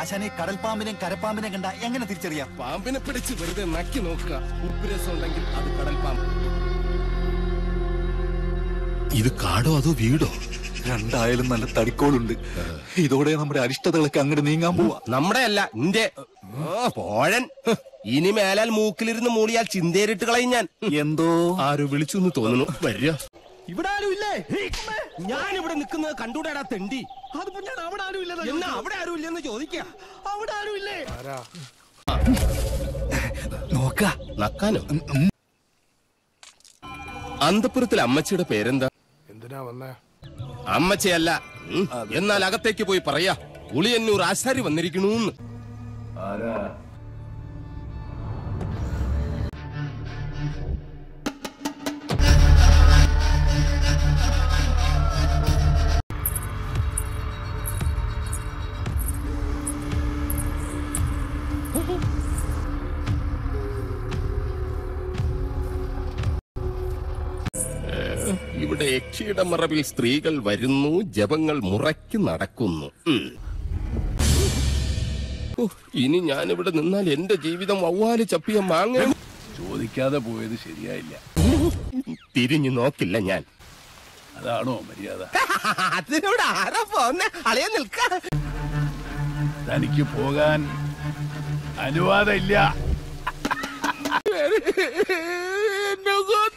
ആശാനെ കടൽപ്പാമ്പിനെയും കരപ്പാമ്പിനെയും കണ്ട എങ്ങനെ തിരിച്ചറിയാം പാമ്പിനെ പിടിച്ച് വെറുതെ നക്കി നോക്കുക ഉപ്പുരസം ഉണ്ടെങ്കിൽ അത് കടൽ പാമ്പ് ഇത് കാടോ അതോ വീടോ രണ്ടായാലും നല്ല തടിക്കോളുണ്ട് ഇതോടെ നമ്മുടെ അരിഷ്ടതകളൊക്കെ അങ്ങോട്ട് നീങ്ങാൻ പോവാ നമ്മുടെ അല്ല ഇന്റെ ആ പോഴൻ ഹ്, ഇനി മേലാൽ മൂക്കിലിരുന്ന് മൂളിയാൽ ചിന്തേരിട്ട് കളയും ഞാൻ എന്തോ ആരോ വിളിച്ചു എന്ന് തോന്നുന്നു വരിക ഇവിടെ ആരും ഇല്ലേ ഞാൻ ഇവിടെ നിൽക്കുന്നത് കണ്ടൂടാടാ തെണ്ടി അതിപ്പോ ഞാൻ അവിടെ ആരും ഇല്ലെന്ന് എന്നാ അവിടെ ആരും ഇല്ലെന്ന് ചോദിക്ക അവിടെ ആരും ഇല്ലേ നോക്ക നക്കാനോ അന്തപുരത്തിലെ അമ്മച്ചിയുടെ പേരെന്താ എന്തിനാ വന്നേ അമ്മച്ചയല്ല ഉം, എന്നാൽ അകത്തേക്ക് പോയി പറയാ ഉളിയന്നൂർ ആശാരി വന്നിരിക്കണൂന്ന് ഇവിടെ യക്ഷിയുടെ മറവിൽ സ്ത്രീകൾ വരുന്നു ജപങ്ങൾ മുറയ്ക്ക് നടക്കുന്നു ഉം. ഓ, ഇനി ഞാനിവിടെ നിന്നാൽ എന്റെ ജീവിതം വവ്വാല് ചപ്പിയ മാങ്ങ ചോദിക്കാതെ പോയത് ശരിയായില്ല തിരിഞ്ഞു നോക്കില്ല ഞാൻ അതാണോ മര്യാദ അതിനോട് ആരാ പോന്നെ അളയ നിൽക്ക തനിക്ക് പോകാൻ അനുവാദമില്ല എന്നെ കൊന്ന്